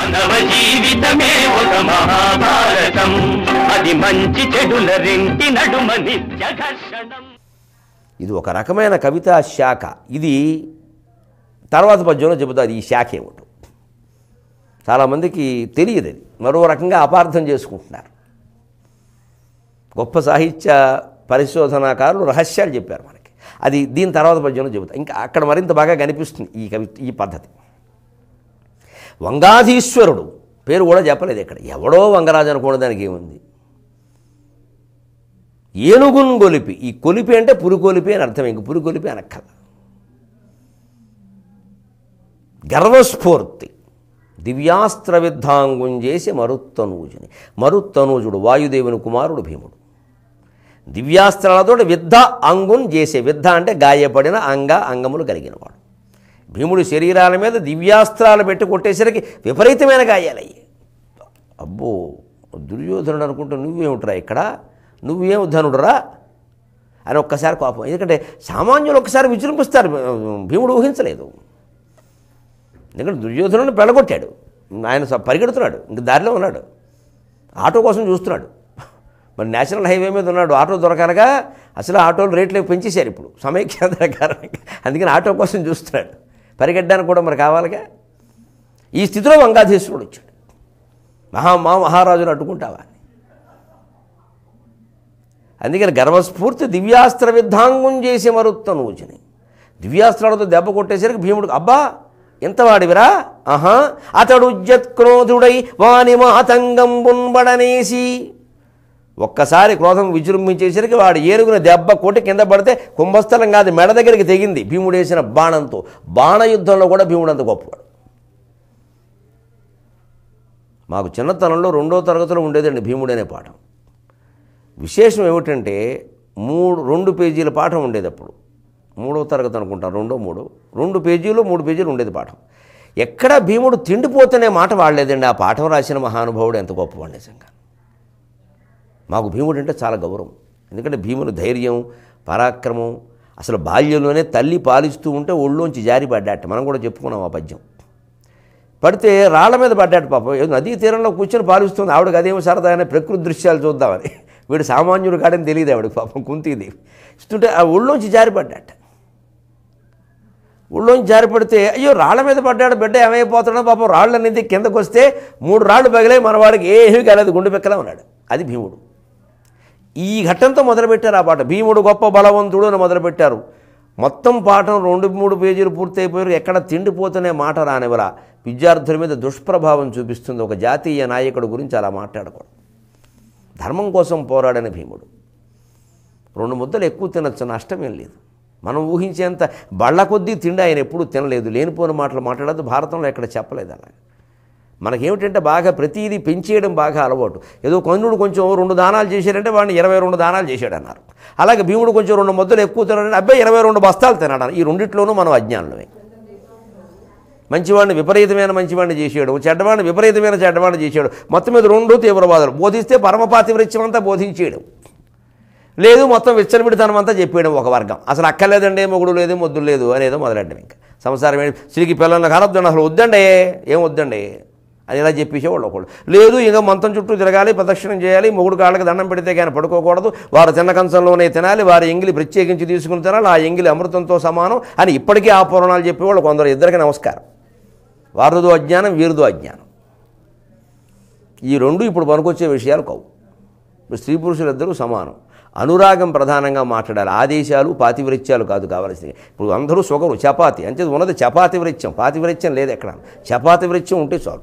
మానవ జీవితమే ఒక మహాభారతం అది మంచి చెడుల రెంటి నడుమ నిత్య ఘర్షణం ఇది ఒక రకమైన కవితా శాఖ ఇది తర్వాత పద్యంలో చెబుతారు ఈ శాఖ ఏమిటో చాలామందికి తెలియదు అది మరో రకంగా అపార్థం చేసుకుంటున్నారు గొప్ప సాహిత్య పరిశోధనాకారులు రహస్యాలు చెప్పారు మనకి అది దీని తర్వాత పద్యంలో చెబుతారు ఇంకా అక్కడ మరింత బాగా కనిపిస్తుంది ఈ కవి ఈ పద్ధతి వంగాధీశ్వరుడు పేరు కూడా చెప్పలేదు ఇక్కడ ఎవడో వంగరాజు అనుకోవడం దానికి ఏముంది ఏనుగున్ గొలిపి ఈ కొలిపి అంటే పురుకొలిపి అని అర్థం ఇంక పురుకొలిపి అనక్కల గర్వస్ఫూర్తి దివ్యాస్త్ర విద్ధాంగుం చేసి మరుత్తనూజుని మరుత్తనూజుడు వాయుదేవుని కుమారుడు భీముడు దివ్యాస్త్రాలతో విద్ధ అంగున్ చేసే విద్ధ అంటే గాయపడిన అంగ అంగములు కలిగినవాడు భీముడి శరీరాల మీద దివ్యాస్త్రాలు పెట్టి కొట్టేసరికి విపరీతమైన గాయాలయ్యాయి అబ్బో దుర్యోధనుడు అనుకుంటూ నువ్వేమిట్రా ఇక్కడ నువ్వేం ధనుడురా అని ఒక్కసారి కోపం ఎందుకంటే సామాన్యులు ఒక్కసారి విజృంభిస్తారు భీముడు ఊహించలేదు ఎందుకంటే దుర్యోధనుని పెళ్ళగొట్టాడు ఆయన స- పరిగెడుతున్నాడు ఇంక దారిలో ఉన్నాడు ఆటో కోసం చూస్తున్నాడు మరి నేషనల్ హైవే మీద ఉన్నాడు ఆటో దొరకనగా అసలు ఆటోలు రేట్లు పెంచేశారు ఇప్పుడు సమైక్యాంధ్ర కారణంగా అందుకని ఆటో కోసం చూస్తున్నాడు పరిగెట్టడానికి కూడా మరి కావాలిగా ఈ స్థితిలో వంగాధీశ్వరుడు వచ్చాడు మహా మా మహారాజును అడ్డుకుంటావా అని అందుకని గర్వస్ఫూర్తి దివ్యాస్త్ర విద్ధాంగం చేసి మరుత్తనూచిని దివ్యాస్త్రాలతో దెబ్బ కొట్టేసరికి భీముడు అబ్బా ఎంత వాడివిరా ఆహా అతడు క్రోధుడై వాని మాతంగంబున్బడనేసి ఒక్కసారి క్రోధం విజృంభించేసరికి వాడు ఏనుగున దెబ్బ కొట్టి కింద పడితే కుంభస్థలం కాదు మెడ దగ్గరికి తెగింది భీముడు వేసిన బాణంతో బాణయుద్ధంలో కూడా భీముడు అంత గొప్పవాడు మాకు చిన్నతనంలో రెండో తరగతిలో ఉండేదండి భీముడు అనే పాఠం విశేషం ఏమిటంటే మూడు రెండు పేజీల పాఠం ఉండేది అప్పుడు మూడో తరగతి అనుకుంటాను రెండో మూడో రెండు పేజీలు మూడు పేజీలు ఉండేది పాఠం ఎక్కడ భీముడు తిండిపోతేనే మాట వాడలేదండి ఆ పాఠం రాసిన మహానుభావుడు ఎంత గొప్పవాడు నిజంగా మాకు భీముడు అంటే చాలా గౌరవం ఎందుకంటే భీముని ధైర్యం పరాక్రమం అసలు బాల్యంలోనే తల్లి పాలిస్తూ ఉంటే ఒళ్ళోంచి జారి పడ్డాట మనం కూడా చెప్పుకున్నాం ఆ పద్యం పడితే రాళ్ల మీద పడ్డాడు పాపం ఏదో నదీ తీరంలో కూర్చొని పాలిస్తుంది ఆవిడకి అదేమో సరదా అయినా ప్రకృతి దృశ్యాలు చూద్దామని వీడు సామాన్యుడు కాడని తెలియదు ఆవిడకి పాపం కుంతిది ఇస్తుంటే ఆ ఒళ్ళోంచి జారిపడ్డాట ఒళ్ళోంచి జారిపడితే అయ్యో రాళ్ల మీద పడ్డాడు బిడ్డ ఏమైపోతున్నాడో పాపం రాళ్ళు అనేది కిందకు వస్తే మూడు రాళ్ళు పగిలే మనవాడికి ఏమీ కాలేదు గుండె పెక్కలా ఉన్నాడు అది భీముడు ఈ ఘట్టంతో మొదలుపెట్టారు ఆ పాట భీముడు గొప్ప బలవంతుడు అని మొదలుపెట్టారు మొత్తం పాఠం రెండు మూడు పేజీలు పూర్తయిపోయారు ఎక్కడ తిండిపోతూనే మాట రానివరా విద్యార్థుల మీద దుష్ప్రభావం చూపిస్తుంది ఒక జాతీయ నాయకుడు గురించి అలా మాట్లాడకూడదు ధర్మం కోసం పోరాడని భీముడు రెండు ముద్దలు ఎక్కువ తినచ్చు నష్టమేం లేదు మనం ఊహించేంత బళ్ళ కొద్దీ తిండి ఆయన ఎప్పుడూ తినలేదు లేనిపోని మాటలు మాట్లాడద్దు భారతంలో ఎక్కడ చెప్పలేదు అలా మనకేమిటంటే బాగా ప్రతిదీ పెంచేయడం బాగా అలవాటు ఏదో కర్ణుడు కొంచెం రెండు దానాలు చేశాడంటే వాడిని ఇరవై రెండు దానాలు చేశాడు అన్నారు అలాగే భీముడు కొంచెం రెండు ముద్దలు ఎక్కువ తినాడంటే అబ్బాయి ఇరవై రెండు బస్తాలు తినాడు ఈ రెండిట్లోనూ మనం అజ్ఞానులమే మంచివాడిని విపరీతమైన మంచివాడిని చేసాడు చెడ్డవాడిని విపరీతమైన చెడ్డవాడిని చేశాడు మొత్తం మీద రెండు తీవ్రవాదులు బోధిస్తే పరమపాతివృత్యం అంతా బోధించేయడం లేదు మొత్తం విచ్చలవిడితనం అంతా చెప్పేయడం ఒక వర్గం అసలు అక్కర్లేదండి మొగుడు లేదు మొద్దు లేదు అనేదో మొదలెట్టడం ఇంకా సంసారం ఏంటి స్త్రీకి పిల్లల్ని కలద్దండి అసలు వద్దండి ఏం వద్దండి అని ఇలా చెప్పేసేవాళ్ళు ఒకళ్ళు లేదు ఇంకా మంతం చుట్టూ తిరగాలి ప్రదక్షిణం చేయాలి మొగుడు కాళ్ళకి దండం పెడితే కానీ పడుకోకూడదు వారు తిన్న కంచంలోనే తినాలి వారి ఎంగిలి ప్రత్యేకించి తీసుకుని తినాలి ఆ ఎంగిలి అమృతంతో సమానం అని ఇప్పటికీ ఆ పురాణాలు చెప్పేవాళ్ళు కొందరు ఇద్దరికి నమస్కారం వారిదో అజ్ఞానం వీరిదో అజ్ఞానం ఈ రెండు ఇప్పుడు పనికొచ్చే విషయాలు కావు ఇప్పుడు స్త్రీ పురుషులిద్దరూ సమానం అనురాగం ప్రధానంగా మాట్లాడాలి ఆదేశాలు పాతివృత్యాలు కాదు కావాల్సింది ఇప్పుడు అందరూ సుగరు చపాతి అంటే ఉన్నది చపాతి వృత్యం పాతివృత్యం లేదు ఎక్కడ చపాతి వృత్యం ఉంటే చాలు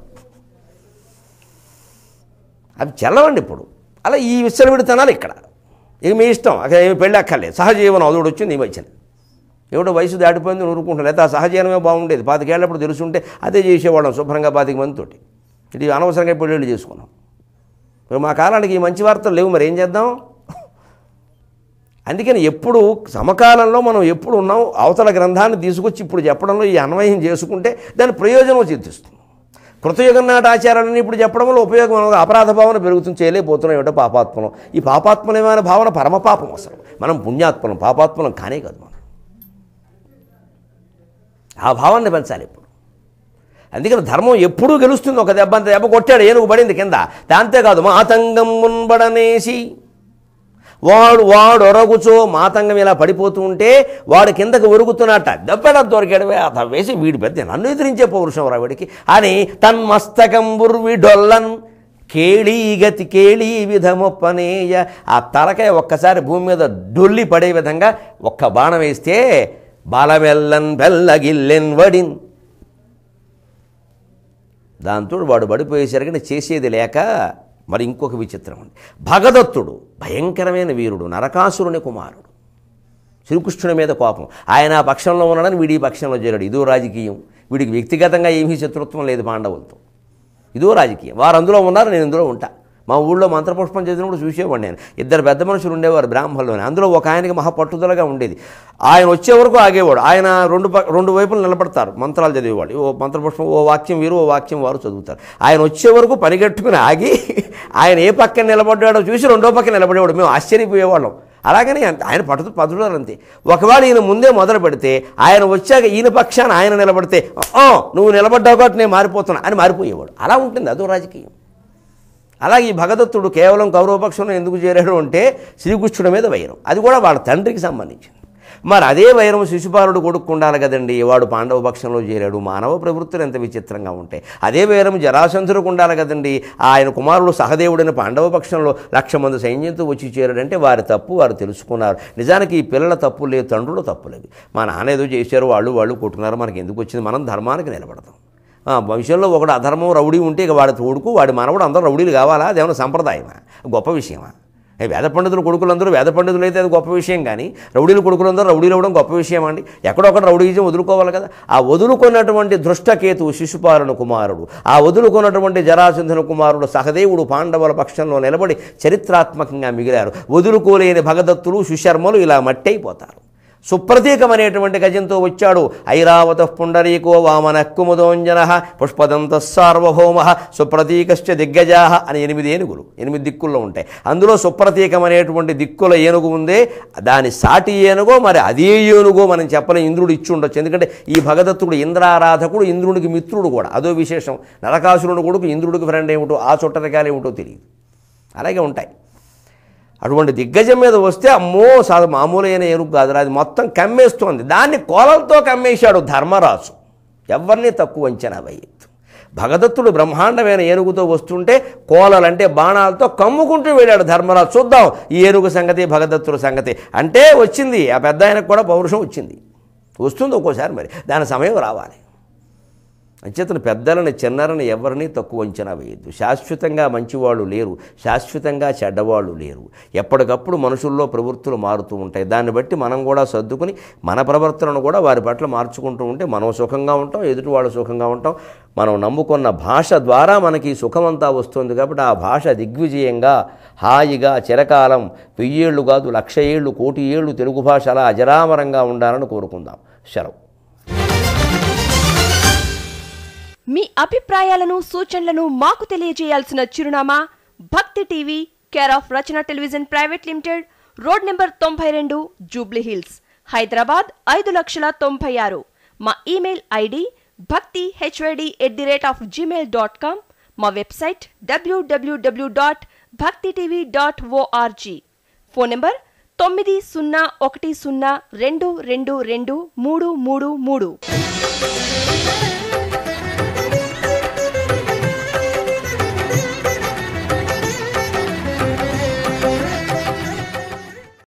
అవి చెల్లవండి ఇప్పుడు అలా ఈ విచ్చలవిడితనాలు ఇక్కడ ఇక మీ ఇష్టం అక్కడ ఏమి పెళ్ళి అక్కర్లేదు సహజీవనం అదొకటి వచ్చింది ఈ మధ్యన ఏమిటో వయసు దాటిపోయింది ఊరుకుంటాను లేదా ఆ సహజీవనమే బాగుండేది పాతికేళ్ళప్పుడు తెలుసుంటే అదే చేసేవాళ్ళం శుభ్రంగా పాతిక మందితోటి ఇది అనవసరంగా పెళ్ళిళ్ళు చేసుకున్నాం మరి మా కాలానికి ఈ మంచి వార్తలు లేవు మరి ఏం చేద్దాం అందుకని ఎప్పుడు సమకాలంలో మనం ఎప్పుడు ఉన్నాం అవతల గ్రంథాన్ని తీసుకొచ్చి ఇప్పుడు చెప్పడంలో ఈ అన్వయం చేసుకుంటే దాని ప్రయోజనం సిద్ధిస్తుంది కృతయుగం నాటి ఆచారాలని ఇప్పుడు చెప్పడం వల్ల ఉపయోగం అనగా అపరాధ భావన పెరుగుతుంది చేయలేకపోతున్నాం ఏమిటో పాపాత్మనం ఈ పాపాత్మనమైన భావన పరమ పాపం అసలు మనం పుణ్యాత్మనం పాపాత్మనం కానే కాదు మనం ఆ భావాన్ని పెంచాలి ఇప్పుడు అందుకని ధర్మం ఎప్పుడూ గెలుస్తుంది ఒక దెబ్బ అంత దెబ్బ కొట్టాడు ఏనుగు పడింది కింద అంతేకాదు మాతంగం మున్బడనేసి వాడు వాడు ఒరగుచో మాతంగం ఇలా పడిపోతూ ఉంటే వాడు కిందకు ఒరుగుతున్నట్ట దెబ్బడ దొరికాడవే అత వేసి వీడి పెద్ద నన్ను ఎదిరించే పౌరుషం రా వీడికి అని తన్మస్తకం బుర్వి డొల్లన్ కేళీ గతి కేళీ విధమొప్పనేయ ఆ తలకాయ ఒక్కసారి భూమి మీద డొల్లి పడే విధంగా ఒక్క బాణం వేస్తే బాలవెల్లన్ బెల్లగిల్లెన్ వడిన్ దాంతో వాడు పడిపోయేసరికి చేసేది లేక మరి ఇంకొక విచిత్రం ఉంది భగదత్తుడు భయంకరమైన వీరుడు నరకాసురుని కుమారుడు శ్రీకృష్ణుడి మీద కోపం ఆయన ఆ పక్షంలో ఉన్నాడని వీడి ఈ పక్షంలో చేరాడు ఇదో రాజకీయం వీడికి వ్యక్తిగతంగా ఏమీ శత్రుత్వం లేదు పాండవులతో ఇదో రాజకీయం వారు అందులో ఉన్నారు నేను ఇందులో ఉంటా మా ఊళ్ళో మంత్రపుష్పం చేసినప్పుడు చూసేవాడు నేను ఇద్దరు పెద్ద మనుషులు ఉండేవారు బ్రాహ్మణులోనే అందులో ఒక ఆయనకి మహా పట్టుదలగా ఉండేది ఆయన వచ్చే వరకు ఆగేవాడు ఆయన రెండు ప- రెండు వైపులు నిలబడతారు మంత్రాలు చదివేవాడు ఓ మంత్రపుష్పం ఓ వాక్యం వీరు ఓ వాక్యం వారు చదువుతారు ఆయన వచ్చే వరకు పరిగెట్టుకుని ఆగి ఆయన ఏ పక్కన నిలబడ్డాడో చూసి రెండో పక్కన నిలబడేవాడు మేము ఆశ్చర్యపోయేవాళ్ళం అలాగని అంత- ఆయన పట్టుదల పట్టుదల అంతే ఒకవేళ ఈయన ముందే మొదలు పెడితే ఆయన వచ్చాక ఈయన పక్షాన ఆయన నిలబడితే "ఆ, నువ్వు నిలబడ్డావు కాబట్టి నేను మారిపోతున్నా అని మారిపోయేవాడు అలా ఉంటుంది అదో రాజకీయం అలాగే ఈ భగదత్తుడు కేవలం కౌరవపక్షంలో ఎందుకు చేరాడు అంటే శ్రీకృష్ణుడి మీద వైరం అది కూడా వాళ్ళ తండ్రికి సంబంధించింది మరి అదే వైరం శిశుపాలుడు కొడుకు ఉండాలి కదండి వాడు పాండవ పక్షంలో చేరాడు మానవ ప్రవృత్తులు ఎంత విచిత్రంగా ఉంటాయి అదే వైరం జరాసంధుడికి ఉండాలి కదండి ఆయన కుమారుడు సహదేవుడైన పాండవ పక్షంలో లక్ష మంది సైన్యంతో వచ్చి చేరాడంటే వారి తప్పు వారు తెలుసుకున్నారు నిజానికి ఈ పిల్లల తప్పు లేదు తండ్రుల తప్పులేదు మా నాన్న ఏదో చేశారు వాళ్ళు వాళ్ళు కొట్టుకున్నారు మనకి ఎందుకు వచ్చింది మనం ధర్మానికి నిలబడతాం ఆ, భవిష్యత్తులో ఒకడు అధర్మం రౌడీ ఉంటే ఇక వాడి తోడుకు వాడి మనవడు అందరూ రౌడీలు కావాలా అదేమన్నా సంప్రదాయమా గొప్ప విషయమా ఏ వేద పండితులు కొడుకులందరూ వేద పండితులు అయితే అది గొప్ప విషయం కానీ రౌడీలు కొడుకులందరూ రౌడీలు అవ్వడం గొప్ప విషయం అండి ఎక్కడొక్కడ రౌడీజం వదులుకోవాలి కదా ఆ వదులుకున్నటువంటి దృష్టకేతు శిశుపాలన కుమారుడు ఆ వదులుకున్నటువంటి జరాసింధున కుమారుడు సహదేవుడు పాండవుల పక్షంలో నిలబడి చరిత్రాత్మకంగా మిగిలారు వదులుకోలేని భగదత్తులు సుశర్మలు ఇలా మట్టయిపోతారు సుప్రతీకమనేటువంటి గజంతో వచ్చాడు ఐరావత పుండరీకో వామన కుముదోంజన పుష్పదంత సార్వభౌమ సుప్రతీకశ్చ దిగ్గజా అని ఎనిమిది ఏనుగులు ఎనిమిది దిక్కుల్లో ఉంటాయి అందులో సుప్రతీకమనేటువంటి దిక్కుల ఏనుగు ఉందే దాని సాటి ఏనుగో మరి అదే ఏనుగో మనం చెప్పలేం ఇంద్రుడు ఇచ్చి ఉండొచ్చు ఎందుకంటే ఈ భగదత్తుడు ఇంద్రారాధకుడు ఇంద్రుడికి మిత్రుడు కూడా అదో విశేషం నరకాసురుడు కొడుకు ఇంద్రుడికి ఫ్రెండ్ ఏమిటో ఆ చుట్టరికాలు ఏమిటో తెలియదు అలాగే ఉంటాయి అటువంటి దిగ్గజం మీద వస్తే అమ్మో సా మామూలైన ఏనుగు కాదురా అది మొత్తం కమ్మేస్తోంది దాన్ని కోలలతో కమ్మేశాడు ధర్మరాజు ఎవరిని తక్కువ అంచనా వేయద్దు భగదత్తుడు బ్రహ్మాండమైన ఏనుగుతో వస్తుంటే కోలలంటే బాణాలతో కమ్ముకుంటూ వెళ్ళాడు ధర్మరాజు చూద్దాం ఈ ఏనుగు సంగతి భగదత్తుడు సంగతి అంటే వచ్చింది ఆ పెద్ద ఆయనకు కూడా పౌరుషం వచ్చింది వస్తుంది ఒక్కోసారి మరి దాని సమయం రావాలి అంచేతను పెద్దలని చిన్నరని ఎవరిని తక్కువ అంచనా వేయద్దు శాశ్వతంగా మంచివాళ్ళు లేరు శాశ్వతంగా చెడ్డవాళ్ళు లేరు ఎప్పటికప్పుడు మనుషుల్లో ప్రవృత్తులు మారుతూ ఉంటాయి దాన్ని బట్టి మనం కూడా సర్దుకుని మన ప్రవర్తనను కూడా వారి పట్ల మార్చుకుంటూ ఉంటే మనం సుఖంగా ఉంటాం ఎదుటి వాళ్ళు సుఖంగా ఉంటాం మనం నమ్ముకున్న భాష ద్వారా మనకి ఈ సుఖమంతా వస్తుంది కాబట్టి ఆ భాష దిగ్విజయంగా హాయిగా చిరకాలం వెయ్యేళ్ళు కాదు లక్ష ఏళ్ళు కోటి ఏళ్ళు తెలుగు భాష అలా అజరామరంగా ఉండాలని కోరుకుందాం సెలవు మీ అభిప్రాయాలను సూచనలను మాకు తెలియజేయాల్సిన చిరునామా Bhakti TV care of Rachana television private limited road number తొంభై రెండు జూబ్లీ హిల్స్ హైదరాబాద్ ఐదు లక్షల తొంభై ఆరు మా email ID Bhakti H Y D at the rate of Gmail dot com మా website W W W dot Bhakti TV dot O R G phone number తొమ్మిది సున్నా ఒకటి సున్నా రెండు రెండు రెండు మూడు మూడు మూడు